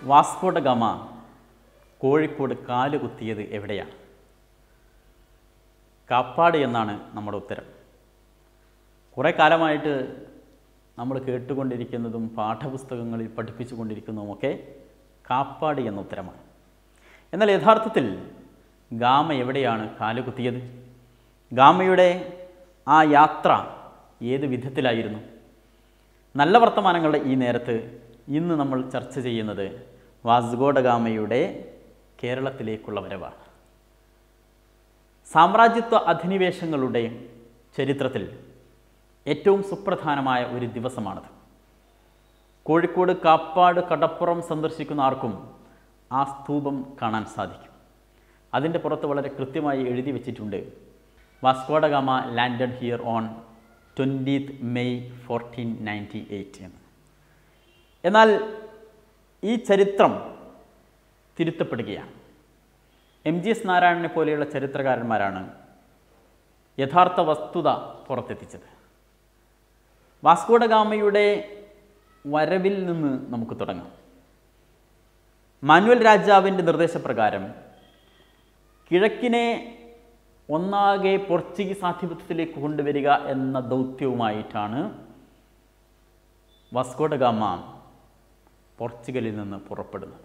Vasco da gamma Kozhikode കാല് കുത്തിയത് എവിടെയാണ് കാപ്പാട് എന്നാണ് നമ്മുടെ ഉത്തരം കുറേ കാലമായിട്ട് നമ്മൾ കേട്ടുകൊണ്ടിരിക്കുന്നതും പാഠപുസ്തകങ്ങളിൽ പഠിപ്പിച്ചുകൊണ്ടിരിക്കുന്നതുമൊക്കെ കാപ്പാട് എന്ന ഉത്തരമാണ് എന്നാൽ യഥാർത്ഥത്തിൽ ഗാമ എവിടെയാണ് കാലുകുത്തിയത് ഗാമയുടെ ആ യാത്ര ഏത് വിധത്തിലായിരുന്നു നല്ല വർത്തമാനങ്ങളുടെ ഈ നേരത്ത് ഇന്ന് നമ്മൾ ചർച്ച ചെയ്യുന്നത് വാസ്കോഡ ഗാമയുടെ കേരളത്തിലേക്കുള്ള വരവാണ് സാമ്രാജ്യത്വ അധിനിവേശങ്ങളുടെ ചരിത്രത്തിൽ ഏറ്റവും സുപ്രധാനമായ ഒരു ദിവസമാണത് കോഴിക്കോട് കാപ്പാട് കടപ്പുറം സന്ദർശിക്കുന്ന ആർക്കും ആ സ്തൂപം കാണാൻ സാധിക്കും അതിൻ്റെ പുറത്ത് വളരെ കൃത്യമായി എഴുതി വച്ചിട്ടുണ്ട് Vasco da Gama landed here on twentieth May fourteen ninety eight എന്ന് എന്നാൽ ഈ ചരിത്രം തിരുത്തപ്പെടുകയാണ് എം ജി എസ് നാരായണനെ പോലെയുള്ള ചരിത്രകാരന്മാരാണ് യഥാർത്ഥ വസ്തുത പുറത്തെത്തിച്ചത് വാസ്കോഡ ഗാമയുടെ വരവിൽ നിന്ന് നമുക്ക് തുടങ്ങാം മാനുവൽ രാജാവിൻ്റെ നിർദ്ദേശപ്രകാരം കിഴക്കിനെ ഒന്നാകെ പോർച്ചുഗീസ് ആധിപത്യത്തിലേക്ക് കൊണ്ടുവരിക എന്ന ദൗത്യവുമായിട്ടാണ് വാസ്കോഡ ഗാമ പോർച്ചുഗലിൽ നിന്ന് പുറപ്പെടുന്നത്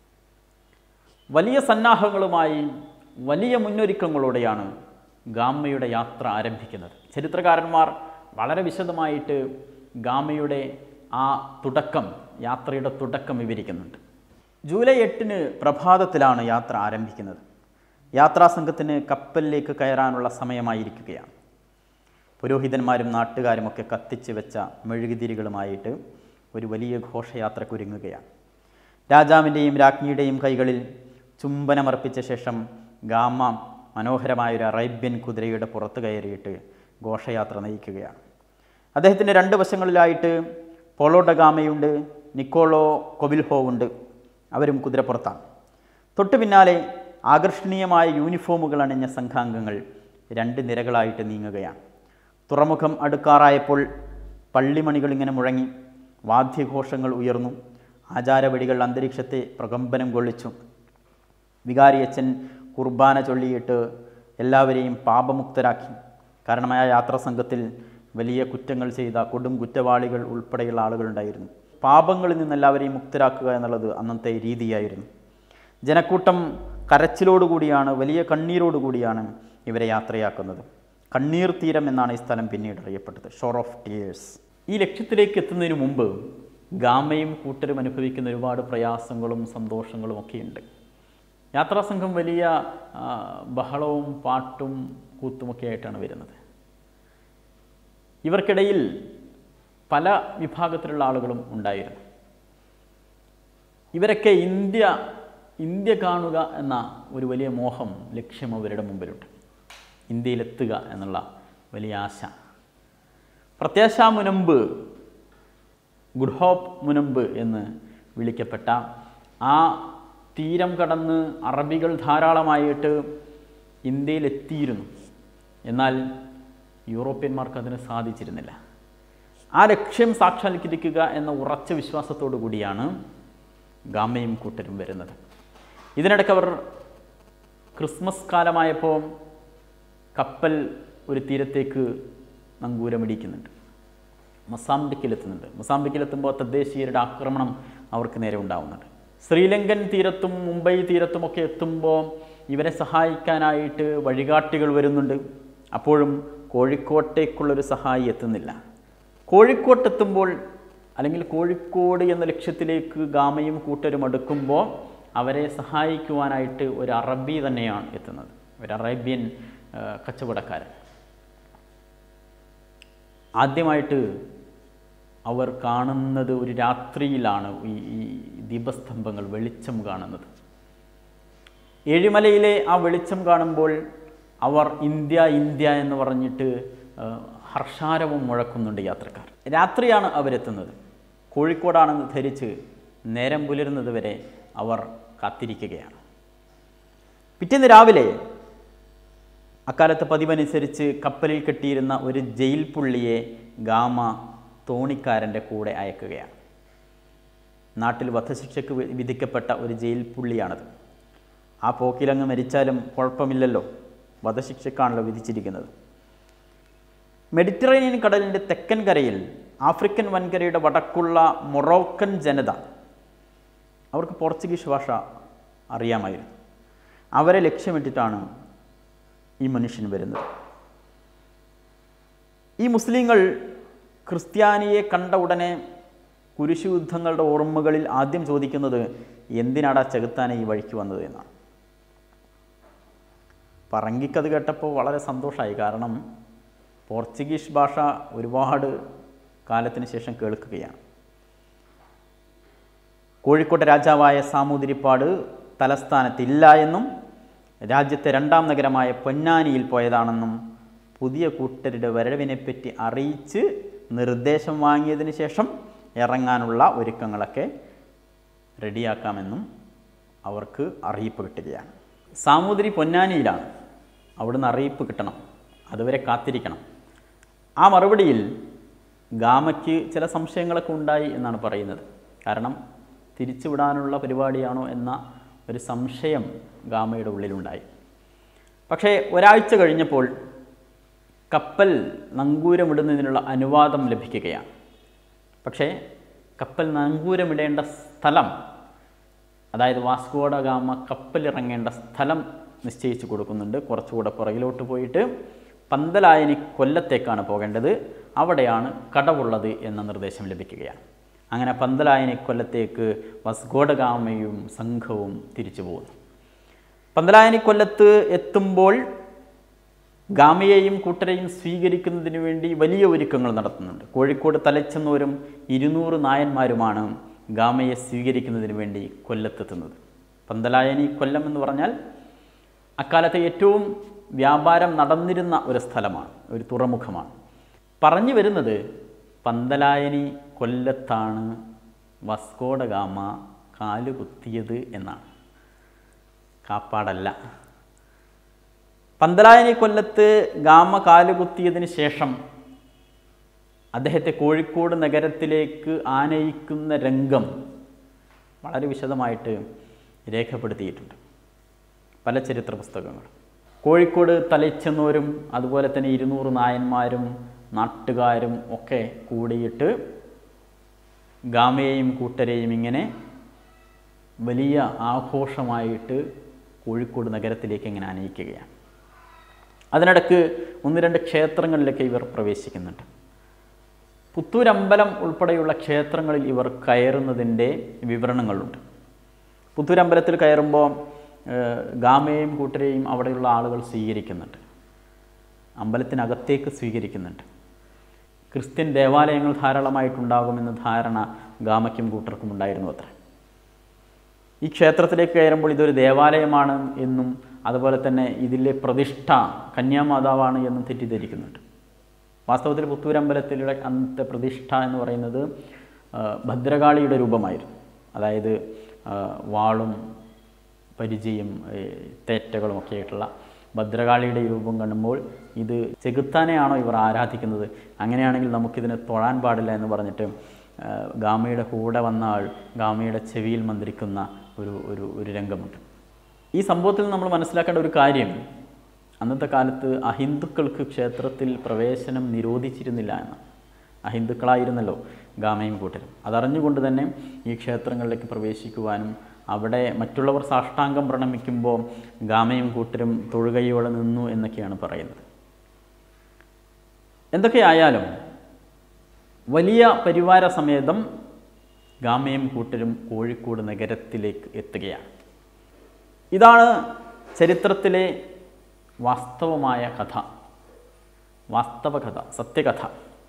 വലിയ സന്നാഹങ്ങളുമായി വലിയ മുന്നൊരുക്കങ്ങളോടെയാണ് ഗാമയുടെ യാത്ര ആരംഭിക്കുന്നത് ചരിത്രകാരന്മാർ വളരെ വിശദമായിട്ട് ഗാമയുടെ ആ തുടക്കം യാത്രയുടെ തുടക്കം വിവരിക്കുന്നുണ്ട് ജൂലൈ എട്ടിന് പ്രഭാതത്തിലാണ് യാത്ര ആരംഭിക്കുന്നത് യാത്രാസംഘത്തിന് കപ്പലിലേക്ക് കയറാനുള്ള സമയമായിരിക്കുകയാണ് പുരോഹിതന്മാരും നാട്ടുകാരുമൊക്കെ കത്തിച്ച് വെച്ച മെഴുകുതിരികളുമായിട്ട് ഒരു വലിയ ഘോഷയാത്രക്കൊരുങ്ങുകയാണ് രാജാവിൻ്റെയും രാജ്ഞിയുടെയും കൈകളിൽ ചുംബനമർപ്പിച്ച ശേഷം ഗാമ മനോഹരമായൊരു അറേബ്യൻ കുതിരയുടെ പുറത്ത് കയറിയിട്ട് ഘോഷയാത്ര നയിക്കുകയാണ് അദ്ദേഹത്തിൻ്റെ രണ്ട് വശങ്ങളിലായിട്ട് പോളോ ഡഗാമയുണ്ട് നിക്കോളോ കൊബിൽഹോ ഉണ്ട് അവരും കുതിരപ്പുറത്താണ് തൊട്ടു പിന്നാലെ ആകർഷണീയമായ യൂണിഫോമുകൾ അണിഞ്ഞ സംഘാംഗങ്ങൾ രണ്ട് നിരകളായിട്ട് നീങ്ങുകയാണ് തുറമുഖം അടുക്കാറായപ്പോൾ പള്ളിമണികൾ ഇങ്ങനെ മുഴങ്ങി വാദ്യഘോഷങ്ങൾ ഉയർന്നു ആചാരവടികൾ അന്തരീക്ഷത്തെ പ്രകമ്പനം കൊള്ളിച്ചു വികാരിയച്ഛൻ കുർബാന ചൊല്ലിയിട്ട് എല്ലാവരെയും പാപമുക്തരാക്കി കാരണം ആ യാത്രാസംഘത്തിൽ വലിയ കുറ്റങ്ങൾ ചെയ്ത കൊടും കുറ്റവാളികൾ ഉൾപ്പെടെയുള്ള ആളുകളുണ്ടായിരുന്നു പാപങ്ങളിൽ നിന്ന് എല്ലാവരെയും മുക്തരാക്കുക എന്നുള്ളത് അന്നത്തെ രീതിയായിരുന്നു ജനക്കൂട്ടം കരച്ചിലോടുകൂടിയാണ് വലിയ കണ്ണീരോടുകൂടിയാണ് ഇവരെ യാത്രയാക്കുന്നത് കണ്ണീർ തീരം എന്നാണ് ഈ സ്ഥലം പിന്നീട് അറിയപ്പെട്ടത് ഷോർ ഓഫ് ടിയേഴ്സ് ഈ ലക്ഷ്യത്തിലേക്ക് എത്തുന്നതിന് മുമ്പ് ഗാമയും കൂട്ടരും അനുഭവിക്കുന്ന ഒരുപാട് പ്രയാസങ്ങളും സന്തോഷങ്ങളും ഒക്കെയുണ്ട് യാത്രാസംഘം വലിയ ആ, ബഹളവും പാട്ടും കൂത്തുമൊക്കെ ആയിട്ടാണ് വരുന്നത് ഇവർക്കിടയിൽ പല വിഭാഗത്തിലുള്ള ആളുകളും ഉണ്ടായിരുന്നു ഇവരൊക്കെ ഇന്ത്യ ഇന്ത്യ കാണുക എന്ന ഒരു വലിയ മോഹം ലക്ഷ്യം അവരുടെ മുമ്പിലുണ്ട് ഇന്ത്യയിലെത്തുക എന്നുള്ള വലിയ ആശ പ്രത്യാശ മുനമ്പ് ഗുഡ് ഹോപ്പ് മുനമ്പ് എന്ന് വിളിക്കപ്പെട്ട ആ തീരം കടന്ന് അറബികൾ ധാരാളമായിട്ട് ഇന്ത്യയിലെത്തിയിരുന്നു എന്നാൽ യൂറോപ്യന്മാർക്ക് അതിന് സാധിച്ചിരുന്നില്ല ആ ലക്ഷ്യം സാക്ഷാത്കരിക്കുക എന്ന ഉറച്ച വിശ്വാസത്തോടു കൂടിയാണ് ഗാമയും കൂട്ടരും വരുന്നത് ഇതിനിടയ്ക്ക് അവർ ക്രിസ്മസ് കാലമായപ്പോൾ കപ്പൽ ഒരു തീരത്തേക്ക് നങ്കൂരമിടിക്കുന്നുണ്ട് മൊസാംബിക്കിലെത്തുന്നുണ്ട് മൊസാംബിക്കിലെത്തുമ്പോൾ തദ്ദേശീയരുടെ ആക്രമണം അവർക്ക് നേരെ ഉണ്ടാവുന്നുണ്ട് ശ്രീലങ്കൻ തീരത്തും മുംബൈ തീരത്തുമൊക്കെ എത്തുമ്പോൾ ഇവരെ സഹായിക്കാനായിട്ട് വഴികാട്ടികൾ വരുന്നുണ്ട് അപ്പോഴും കോഴിക്കോട്ടേക്കുള്ളൊരു സഹായി എത്തുന്നില്ല കോഴിക്കോട്ടെത്തുമ്പോൾ അല്ലെങ്കിൽ കോഴിക്കോട് എന്ന ലക്ഷ്യത്തിലേക്ക് ഗാമയും കൂട്ടരും അടുക്കുമ്പോൾ അവരെ സഹായിക്കുവാനായിട്ട് ഒരു അറബി തന്നെയാണ് എത്തുന്നത് ഒരു അറേബ്യൻ ആ, കച്ചവടക്കാരൻ ആദ്യമായിട്ട് അവർ കാണുന്നത് ഒരു രാത്രിയിലാണ് ഈ ഈ ദീപസ്തംഭങ്ങൾ വെളിച്ചം കാണുന്നത് ഏഴിമലയിലെ ആ വെളിച്ചം കാണുമ്പോൾ അവർ ഇന്ത്യ ഇന്ത്യ എന്ന് പറഞ്ഞിട്ട് ആ, ഹർഷാരവം മുഴക്കുന്നുണ്ട് യാത്രക്കാർ രാത്രിയാണ് അവരെത്തുന്നത് കോഴിക്കോടാണെന്ന് ധരിച്ച് നേരം പുലരുന്നത് വരെ അവർ കാത്തിരിക്കുകയാണ് പിറ്റേന്ന് രാവിലെ അക്കാലത്തെ പതിവനുസരിച്ച് കപ്പലിൽ കെട്ടിയിരുന്ന ഒരു ജയിൽ പുള്ളിയെ ഗാമ തോണിക്കാരൻ്റെ കൂടെ അയക്കുകയാണ് നാട്ടിൽ വധശിക്ഷയ്ക്ക് വി- വിധിക്കപ്പെട്ട ഒരു ജയിൽ പുള്ളിയാണത് ആ പോക്കിലങ്ങ് മരിച്ചാലും കുഴപ്പമില്ലല്ലോ വധശിക്ഷയ്ക്കാണല്ലോ വിധിച്ചിരിക്കുന്നത് മെഡിറ്ററേനിയൻ കടലിൻ്റെ തെക്കൻ കരയിൽ ആഫ്രിക്കൻ വൻകരയുടെ വടക്കുള്ള മൊറോക്കൻ ജനത അവർക്ക് പോർച്ചുഗീസ് ഭാഷ അറിയാമായിരുന്നു അവരെ ലക്ഷ്യമിട്ടിട്ടാണ് ഈ മനുഷ്യൻ വരുന്നത് ഈ മുസ്ലിങ്ങൾ ക്രിസ്ത്യാനിയെ കണ്ട ഉടനെ കുരിശു യുദ്ധങ്ങളുടെ ഓർമ്മകളിൽ ആദ്യം ചോദിക്കുന്നത് എന്തിനാടാ ചെകുത്താനെ ഈ വഴിക്ക് വന്നത് എന്നാണ് പറങ്കിക്കത് കേട്ടപ്പോൾ വളരെ സന്തോഷമായി കാരണം പോർച്ചുഗീസ് ഭാഷ ഒരുപാട് കാലത്തിന് ശേഷം കേൾക്കുകയാണ് കോഴിക്കോട്ടെ രാജാവായ സാമൂതിരിപ്പാട് തലസ്ഥാനത്തില്ല എന്നും രാജ്യത്തെ രണ്ടാം നഗരമായ പൊന്നാനിയിൽ പോയതാണെന്നും പുതിയ കൂട്ടരുടെ വരവിനെപ്പറ്റി അറിയിച്ച് നിർദ്ദേശം വാങ്ങിയതിന് ശേഷം ഇറങ്ങാനുള്ള ഒരുക്കങ്ങളൊക്കെ റെഡിയാക്കാമെന്നും അവർക്ക് അറിയിപ്പ് കിട്ടുകയാണ് സാമൂതിരി പൊന്നാനിയിലാണ് അവിടുന്ന് അറിയിപ്പ് കിട്ടണം അതുവരെ കാത്തിരിക്കണം ആ മറുപടിയിൽ ഗാമയ്ക്ക് ചില സംശയങ്ങളൊക്കെ ഉണ്ടായി എന്നാണ് പറയുന്നത് കാരണം തിരിച്ചുവിടാനുള്ള പരിപാടിയാണോ എന്ന ഒരു സംശയം ഗാമയുടെ ഉള്ളിലുണ്ടായി പക്ഷേ ഒരാഴ്ച കഴിഞ്ഞപ്പോൾ കപ്പൽ നങ്കൂരമിടുന്നതിനുള്ള അനുവാദം ലഭിക്കുകയാണ് പക്ഷേ കപ്പൽ നങ്കൂരമിടേണ്ട സ്ഥലം അതായത് വാസ്കോഡ ഗാമ കപ്പലിറങ്ങേണ്ട സ്ഥലം നിശ്ചയിച്ചു കൊടുക്കുന്നുണ്ട് കുറച്ചുകൂടെ പുറകിലോട്ട് പോയിട്ട് പന്തലായനി കൊല്ലത്തേക്കാണ് പോകേണ്ടത് അവിടെയാണ് കടവുള്ളത് എന്ന നിർദ്ദേശം ലഭിക്കുകയാണ് അങ്ങനെ പന്തലായനി കൊല്ലത്തേക്ക് വസ്കോഡ ഗാമയും സംഘവും തിരിച്ചു പോകുന്നു പന്തലായനി കൊല്ലത്ത് എത്തുമ്പോൾ ഗാമയെയും കൂട്ടരെയും സ്വീകരിക്കുന്നതിന് വേണ്ടി വലിയ ഒരുക്കങ്ങൾ നടത്തുന്നുണ്ട് കോഴിക്കോട് തലച്ചെന്നവരും ഇരുന്നൂറ് നായന്മാരുമാണ് ഗാമയെ സ്വീകരിക്കുന്നതിന് വേണ്ടി കൊല്ലത്തെത്തുന്നത് പന്തലായനി കൊല്ലം എന്ന് പറഞ്ഞാൽ അക്കാലത്തെ ഏറ്റവും വ്യാപാരം നടന്നിരുന്ന ഒരു സ്ഥലമാണ് ഒരു തുറമുഖമാണ് പറഞ്ഞു വരുന്നത് പന്തലായനി കൊല്ലത്താണ് വസ്കോഡ ഗാമ കാലുകുത്തിയത് എന്നാണ് കാപ്പാടല്ല പന്തലായനി കൊല്ലത്ത് ഗാമ കാലുകുത്തിയതിന് ശേഷം അദ്ദേഹത്തെ കോഴിക്കോട് നഗരത്തിലേക്ക് ആനയിക്കുന്ന രംഗം വളരെ വിശദമായിട്ട് രേഖപ്പെടുത്തിയിട്ടുണ്ട് പല ചരിത്ര പുസ്തകങ്ങളും കോഴിക്കോട് തലച്ചെന്നവരും അതുപോലെ തന്നെ ഇരുന്നൂറ് നായന്മാരും നാട്ടുകാരും ഒക്കെ കൂടിയിട്ട് ഗാമയെയും കൂട്ടരെയും ഇങ്ങനെ വലിയ ആഘോഷമായിട്ട് കോഴിക്കോട് നഗരത്തിലേക്ക് ഇങ്ങനെ അനയിക്കുകയാണ് അതിനിടക്ക് ഒന്ന് രണ്ട് ക്ഷേത്രങ്ങളിലൊക്കെ ഇവർ പ്രവേശിക്കുന്നുണ്ട് പുത്തൂരമ്പലം ഉൾപ്പെടെയുള്ള ക്ഷേത്രങ്ങളിൽ ഇവർ കയറുന്നതിൻ്റെ വിവരണങ്ങളുണ്ട് പുത്തൂരമ്പലത്തിൽ കയറുമ്പോൾ ഏഹ്, ഗാമയെയും കൂട്ടരെയും അവിടെയുള്ള ആളുകൾ സ്വീകരിക്കുന്നുണ്ട് അമ്പലത്തിനകത്തേക്ക് സ്വീകരിക്കുന്നുണ്ട് ക്രിസ്ത്യൻ ദേവാലയങ്ങൾ ധാരാളമായിട്ടുണ്ടാകുമെന്ന ധാരണ ഗാമയ്ക്കും കൂട്ടർക്കും ഉണ്ടായിരുന്നു അത്ര ഈ ക്ഷേത്രത്തിലേക്ക് കയറുമ്പോൾ ഇതൊരു ദേവാലയമാണ് എന്നും അതുപോലെ തന്നെ ഇതിലെ പ്രതിഷ്ഠ കന്യാമാതാവാണ് എന്നും തെറ്റിദ്ധരിക്കുന്നുണ്ട് വാസ്തവത്തിൽ പുത്തൂരമ്പലത്തിലുള്ള അന്നത്തെ പ്രതിഷ്ഠ എന്ന് പറയുന്നത് ആ, ഭദ്രകാളിയുടെ രൂപമായിരുന്നു അതായത് ആ, വാളും പരിചയും ഏ, തേറ്റകളും ഒക്കെ ആയിട്ടുള്ള ഭദ്രകാളിയുടെ രൂപം കാണുമ്പോൾ ഇത് ചെകുത്താനെയാണോ ഇവർ ആരാധിക്കുന്നത് അങ്ങനെയാണെങ്കിൽ നമുക്കിതിനെ തൊഴാൻ പാടില്ല എന്ന് പറഞ്ഞിട്ട് ആ, ഗാമയുടെ കൂടെ വന്ന ആൾ ഗാമയുടെ ചെവിയിൽ മന്ത്രിക്കുന്ന ഒരു ഒരു ഒരു രംഗമുണ്ട് ഈ സംഭവത്തിൽ നമ്മൾ മനസ്സിലാക്കേണ്ട ഒരു കാര്യം അന്നത്തെ കാലത്ത് അഹിന്ദുക്കൾക്ക് ക്ഷേത്രത്തിൽ പ്രവേശനം നിരോധിച്ചിരുന്നില്ല എന്ന് അഹിന്ദുക്കളായിരുന്നല്ലോ ഗാമയും കൂട്ടരും അതറിഞ്ഞുകൊണ്ട് തന്നെ ഈ ക്ഷേത്രങ്ങളിലേക്ക് പ്രവേശിക്കുവാനും അവിടെ മറ്റുള്ളവർ സാഷ്ടാംഗം പ്രണമിക്കുമ്പോൾ ഗാമയും കൂട്ടരും തൊഴുകയോടെ നിന്നു എന്നൊക്കെയാണ് പറയുന്നത് എന്തൊക്കെയായാലും വലിയ പരിവാര സമേതം ഗാമയും കൂട്ടരും കോഴിക്കോട് നഗരത്തിലേക്ക് എത്തുകയാണ് ഇതാണ് ചരിത്രത്തിലെ വാസ്തവമായ കഥ വാസ്തവ കഥ സത്യകഥ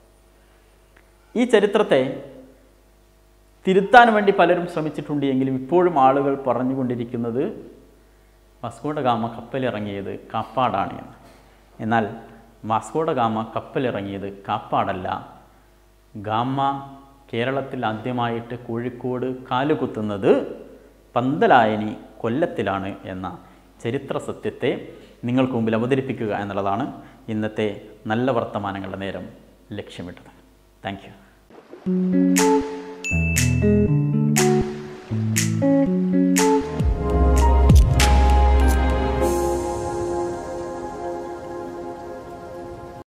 ഈ ചരിത്രത്തെ തിരുത്താൻ വേണ്ടി പലരും ശ്രമിച്ചിട്ടുണ്ട് എങ്കിലും ഇപ്പോഴും ആളുകൾ പറഞ്ഞുകൊണ്ടിരിക്കുന്നത് വാസ്കോഡ ഗാമ കപ്പലിറങ്ങിയത് കാപ്പാടാണ് എന്ന് എന്നാൽ വാസ്കോഡ ഗാമ കപ്പലിറങ്ങിയത് കാപ്പാടല്ല ഗാമ കേരളത്തിൽ ആദ്യമായിട്ട് കോഴിക്കോട് കാലുകുത്തുന്നത് പന്തലായനി കൊല്ലത്തിലാണ് എന്ന ചരിത്ര സത്യത്തെ നിങ്ങൾക്ക് മുമ്പിൽ അവതരിപ്പിക്കുക എന്നുള്ളതാണ് ഇന്നത്തെ നല്ല വർത്തമാനങ്ങളുടെ നേരം ലക്ഷ്യമിട്ടത് താങ്ക് യു